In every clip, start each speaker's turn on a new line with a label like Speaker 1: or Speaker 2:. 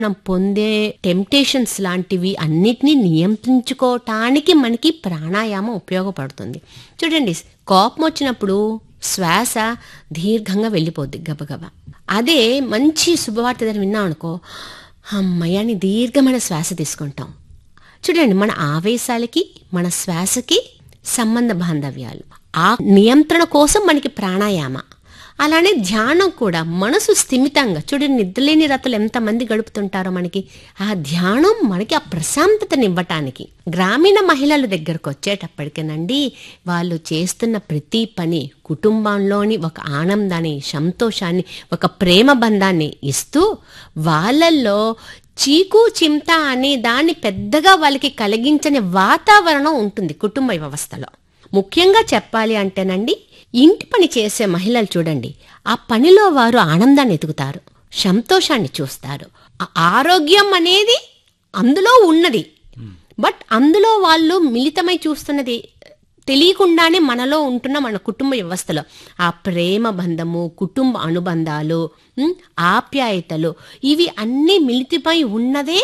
Speaker 1: మనం పొందే టెంప్టేషన్స్ లాంటివి అన్నిటినీ నియంత్రించుకోవటానికి మనకి ప్రాణాయామం ఉపయోగపడుతుంది చూడండి కోపం వచ్చినప్పుడు శ్వాస దీర్ఘంగా వెళ్ళిపోద్ది గబగబా అదే మంచి శుభవార్త ఏదైనా విన్నాం అనుకో అమ్మయ్య అని దీర్ఘమైన శ్వాస తీసుకుంటాం చూడండి మన ఆవేశాలకి మన శ్వాసకి సంబంధ బాంధవ్యాలు ఆ నియంత్రణ కోసం మనకి ప్రాణాయామ అలానే ధ్యానం కూడా మనసు స్థిమితంగా చూడండి నిద్రలేని రతులు ఎంతమంది గడుపుతుంటారో మనకి ఆ ధ్యానం మనకి ఆ ప్రశాంతతనివ్వటానికి గ్రామీణ మహిళల దగ్గరకు వచ్చేటప్పటికేనండి వాళ్ళు చేస్తున్న ప్రతి పని కుటుంబంలోని ఒక ఆనందాన్ని సంతోషాన్ని ఒక ప్రేమ బంధాన్ని ఇస్తూ వాళ్ళల్లో చీకు చింత అనే దాన్ని పెద్దగా వాళ్ళకి కలిగించని వాతావరణం ఉంటుంది కుటుంబ వ్యవస్థలో ముఖ్యంగా చెప్పాలి అంటేనండి ఇంటి పని చేసే మహిళలు చూడండి ఆ పనిలో వారు ఆనందాన్ని ఎతుకుతారు సంతోషాన్ని చూస్తారు ఆ ఆరోగ్యం అనేది అందులో ఉన్నది బట్ అందులో వాళ్ళు మిళితమై చూస్తున్నది తెలియకుండానే మనలో ఉంటున్న మన కుటుంబ వ్యవస్థలో ఆ ప్రేమ బంధము కుటుంబ అనుబంధాలు ఉమ్, ఆప్యాయతలు ఇవి అన్నీ మిళితమై ఉన్నదే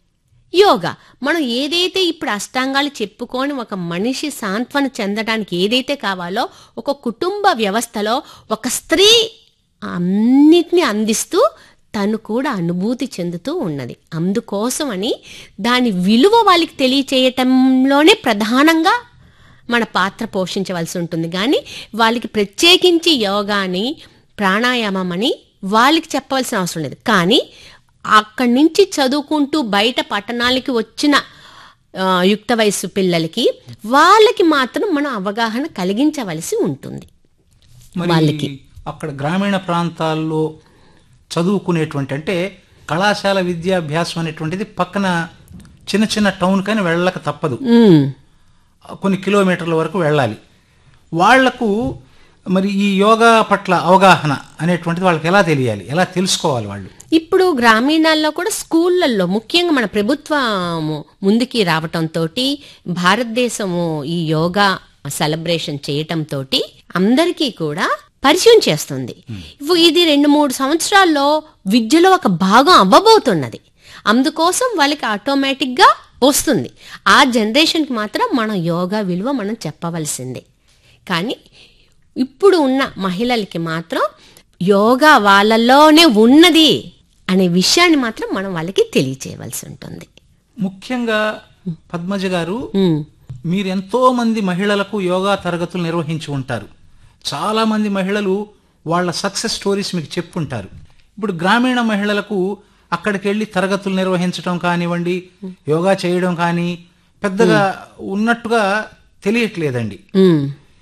Speaker 1: యోగా మనం ఏదైతే ఇప్పుడు అష్టాంగాలు చెప్పుకొని ఒక మనిషి సాంత్వన చెందడానికి ఏదైతే కావాలో ఒక కుటుంబ వ్యవస్థలో ఒక స్త్రీ అన్నిటిని అందిస్తూ తను కూడా అనుభూతి చెందుతూ ఉన్నది అందుకోసమని దాని విలువ వాళ్ళకి తెలియచేయటంలోనే ప్రధానంగా మన పాత్ర పోషించవలసి ఉంటుంది కానీ వాళ్ళకి ప్రత్యేకించి యోగాని ప్రాణాయామం అని వాళ్ళకి చెప్పవలసిన అవసరం లేదు కానీ అక్కడి నుంచి చదువుకుంటూ బయట పట్టణాలకి వచ్చిన ఆ, యుక్త వయస్సు పిల్లలకి వాళ్ళకి మాత్రం మనం అవగాహన కలిగించవలసి ఉంటుంది
Speaker 2: మరి
Speaker 1: వాళ్ళకి.
Speaker 2: అక్కడ గ్రామీణ ప్రాంతాల్లో చదువుకునేటువంటి అంటే కళాశాల విద్యాభ్యాసం అనేటువంటిది పక్కన చిన్న చిన్న టౌన్ కానీ వెళ్ళక తప్పదు
Speaker 1: ఉమ్,
Speaker 2: కొన్ని కిలోమీటర్ల వరకు వెళ్ళాలి వాళ్లకు మరి ఈ యోగా పట్ల అవగాహన అనేటువంటిది వాళ్ళకి ఎలా తెలియాలి ఎలా తెలుసుకోవాలి వాళ్ళు
Speaker 1: ఇప్పుడు గ్రామీణాల్లో కూడా స్కూళ్ళల్లో ముఖ్యంగా మన ప్రభుత్వము ముందుకి రావటంతో భారతదేశము ఈ యోగా సెలబ్రేషన్ చేయటంతో అందరికీ కూడా పరిచయం చేస్తుంది ఇవ్వు ఇది రెండు మూడు సంవత్సరాల్లో విద్యలో ఒక భాగం అవ్వబోతున్నది అందుకోసం వాళ్ళకి ఆటోమేటిక్గా వస్తుంది ఆ జనరేషన్కి మాత్రం మనం యోగా విలువ మనం చెప్పవలసిందే కానీ ఇప్పుడు ఉన్న మహిళలకి మాత్రం యోగా వాళ్ళలోనే ఉన్నది అనే విషయాన్ని మాత్రం మనం వాళ్ళకి తెలియచేయవలసి ఉంటుంది
Speaker 2: ముఖ్యంగా పద్మజ గారు
Speaker 1: ఉమ్,
Speaker 2: మీరు ఎంతో మంది మహిళలకు యోగా తరగతులు నిర్వహించి ఉంటారు చాలా మంది మహిళలు వాళ్ళ సక్సెస్ స్టోరీస్ మీకు చెప్పుంటారు ఇప్పుడు గ్రామీణ మహిళలకు అక్కడికి వెళ్ళి తరగతులు నిర్వహించడం కానివ్వండి యోగా చేయడం కానీ పెద్దగా ఉన్నట్టుగా తెలియట్లేదండి
Speaker 1: ఉమ్,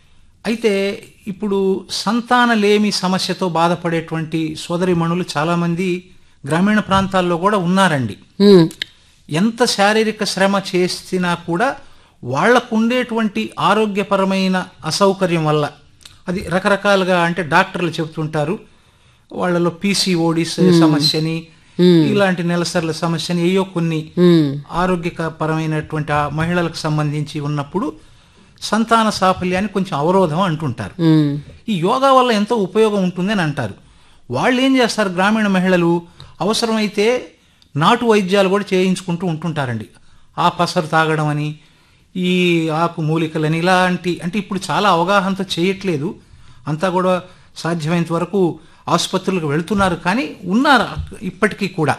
Speaker 2: అయితే ఇప్పుడు సంతానలేమి సమస్యతో బాధపడేటువంటి సోదరిమణులు చాలామంది గ్రామీణ ప్రాంతాల్లో కూడా ఉన్నారండి
Speaker 1: ఉమ్,
Speaker 2: ఎంత శారీరక శ్రమ చేసినా కూడా వాళ్లకు ఉండేటువంటి ఆరోగ్యపరమైన అసౌకర్యం వల్ల అది రకరకాలుగా అంటే డాక్టర్లు చెబుతుంటారు వాళ్ళలో పీసీఓడిస్ సమస్యని ఇలాంటి నెలసర్ల సమస్యని ఏయో కొన్ని
Speaker 1: ఉమ్,
Speaker 2: ఆరోగ్యపరమైనటువంటి ఆ మహిళలకు సంబంధించి ఉన్నప్పుడు సంతాన సాఫల్యాన్ని కొంచెం అవరోధం అంటుంటారు
Speaker 1: ఉమ్,
Speaker 2: ఈ యోగా వల్ల ఎంతో ఉపయోగం ఉంటుంది అని అంటారు వాళ్ళు ఏం చేస్తారు గ్రామీణ మహిళలు అవసరమైతే నాటు వైద్యాలు కూడా చేయించుకుంటూ ఉంటుంటారండి ఆ పసరు తాగడం అని ఈ ఆకు మూలికలని ఇలాంటి అంటే ఇప్పుడు చాలా అవగాహనతో చేయట్లేదు అంతా కూడా సాధ్యమైనంత వరకు ఆసుపత్రులకు వెళ్తున్నారు కానీ ఉన్నారు ఇప్పటికీ కూడా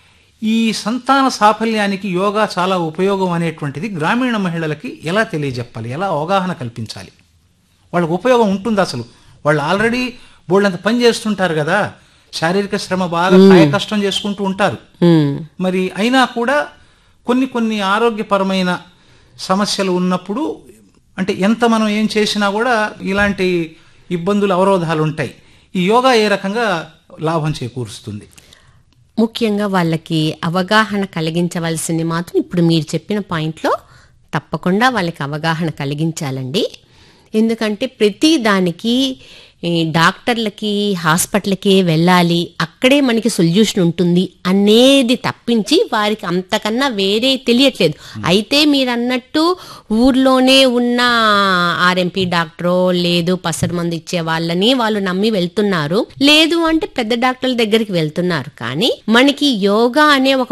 Speaker 2: ఈ సంతాన సాఫల్యానికి యోగా చాలా ఉపయోగం అనేటువంటిది గ్రామీణ మహిళలకి ఎలా తెలియజెప్పాలి ఎలా అవగాహన కల్పించాలి వాళ్ళకి ఉపయోగం ఉంటుంది అసలు వాళ్ళు ఆల్రెడీ బోళ్ళంత పని చేస్తుంటారు కదా శారీరక శ్రమ బాగా కాయ కష్టం చేసుకుంటూ ఉంటారు
Speaker 1: ఉమ్,
Speaker 2: మరి అయినా కూడా కొన్ని కొన్ని ఆరోగ్యపరమైన సమస్యలు ఉన్నప్పుడు అంటే ఎంత మనం ఏం చేసినా కూడా ఇలాంటి ఇబ్బందులు అవరోధాలు ఉంటాయి ఈ యోగా ఏ రకంగా లాభం చేకూరుస్తుంది
Speaker 1: ముఖ్యంగా వాళ్ళకి అవగాహన కలిగించవలసింది మాత్రం ఇప్పుడు మీరు చెప్పిన పాయింట్లో తప్పకుండా వాళ్ళకి అవగాహన కలిగించాలండి ఎందుకంటే ప్రతి దానికి ఈ డాక్టర్లకి హాస్పిటల్కి వెళ్ళాలి అక్కడే మనకి సొల్యూషన్ ఉంటుంది అనేది తప్పించి వారికి అంతకన్నా వేరే తెలియట్లేదు అయితే మీరు అన్నట్టు ఊర్లోనే ఉన్న ఆర్ఎంపీ డాక్టరో లేదు పసరు మందు ఇచ్చే వాళ్ళని వాళ్ళు నమ్మి వెళ్తున్నారు లేదు అంటే పెద్ద డాక్టర్ల దగ్గరికి వెళ్తున్నారు కానీ మనకి యోగా అనే ఒక